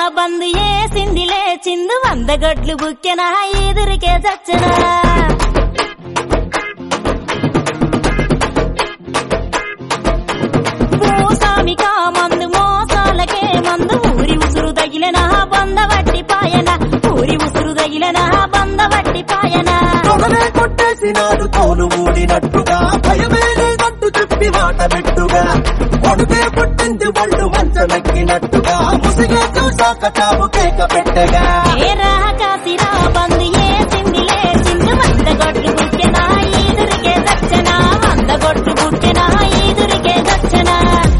బందు ఏసింది లేచిందు వంద గొడ్లు బుక్కెనా ఎదురికే చచ్చనా భూస్వామికా మందు మోసాలకే మందు ఊరి ఉసురు తగిలిన బంద వట్టి పాయన ఊరి ఉసురు తగిలిన బంద వట్టి పాయన తొడలే కొట్టేసినాడు తోలు ఊడినట్టుగా భయమే లేదంటూ చెప్పి మాట పెట్టుగా కొడుకే పుట్టింది ఒళ్ళు మంచమెక్కినట్టుగా ముసిగా చూసాక చావు కేక పెట్టగా ఏరా కాసిరా బందు ఏసింది లేచింది వంద గొడ్లు బుక్కెనా ఎదురికే చచ్చనా వంద గొడ్లు బుక్కెనా ఎదురికే చచ్చనా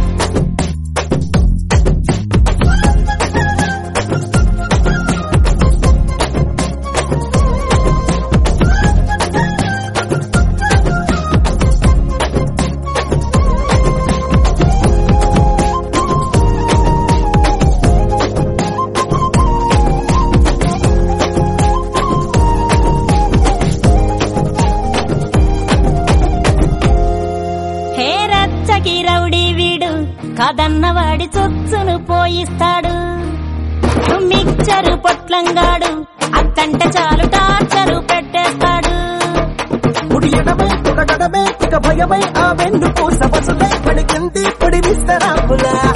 హే రచ్చకి రౌడీ వీడు కదన్నవాడి చొచ్చును పోయిస్తాడు మిక్చరు పొట్లంగాడు అత్తంట చాలు టార్చరు పెట్టేస్తాడు కుడి ఎడమే కుడగడమే ఇక భయమై ఆ వెన్ను పూస పసులే పడికింది పొడి విస్తరాకులా